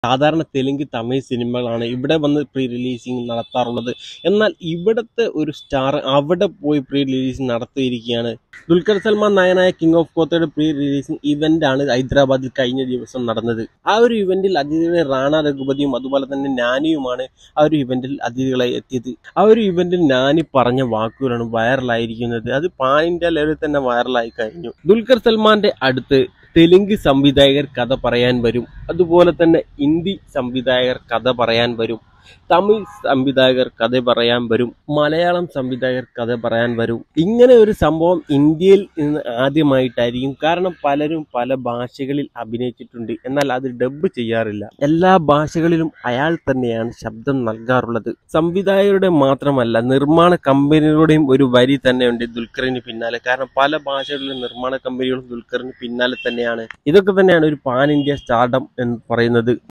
സാധാരണ തെലുങ്ക് തമിഴ് സിനിമകളാണ് ഇവിടെ വന്ന് പ്രീ റിലീസിങ് നടത്താറുള്ളത് എന്നാൽ ഇവിടുത്തെ ഒരു സ്റ്റാർ അവിടെ പോയി പ്രീ റിലീസിങ് നടത്തിയിരിക്കുകയാണ് ദുൽഖർ സൽമാൻ നായനായ കിങ് ഓഫ് കോത്തയുടെ പ്രീ റിലീസിംഗ് ഇവന്റ് ആണ് ഹൈദരാബാദിൽ കഴിഞ്ഞ ദിവസം നടന്നത് ആ ഒരു ഇവന്റിൽ അതിഥികളെ റാണ രഘുപതിയും അതുപോലെ തന്നെ നാനിയുമാണ് ആ ഒരു ഇവന്റിൽ അതിഥികളായി എത്തിയത് ആ ഒരു ഇവന്റിൽ നാനി പറഞ്ഞ വാക്കുകളാണ് വൈറലായിരിക്കുന്നത് അത് പാൻ ഇന്ത്യ ലെവലിൽ തന്നെ വൈറലായി കഴിഞ്ഞു ദുൽഖർ സൽമാന്റെ അടുത്ത് തെലുങ്ക് സംവിധായകർ കഥ പറയാൻ വരും അതുപോലെ തന്നെ ഹിന്ദി സംവിധായകർ കഥ പറയാൻ വരും തമിഴ് സംവിധായകർ കഥ പറയാൻ വരും മലയാളം സംവിധായകർ കഥ പറയാൻ വരും ഇങ്ങനെ ഒരു സംഭവം ഇന്ത്യയിൽ ഇന്ന് ആദ്യമായിട്ടായിരിക്കും കാരണം പലരും പല ഭാഷകളിൽ അഭിനയിച്ചിട്ടുണ്ട് എന്നാൽ അത് ഡബ് ചെയ്യാറില്ല എല്ലാ ഭാഷകളിലും അയാൾ തന്നെയാണ് ശബ്ദം നൽകാറുള്ളത് സംവിധായകരുടെ മാത്രമല്ല നിർമ്മാണ കമ്പനികളുടെയും ഒരു വരി തന്നെയുണ്ട് ദുൽഖറിന് പിന്നാലെ കാരണം പല ഭാഷകളിലെ നിർമ്മാണ കമ്പനികളും ദുൽഖറിന് പിന്നാലെ തന്നെയാണ് ഇതൊക്കെ തന്നെയാണ് ഒരു പാൻ ഇന്ത്യ സ്റ്റാർഡം എന്ന് പറയുന്നത്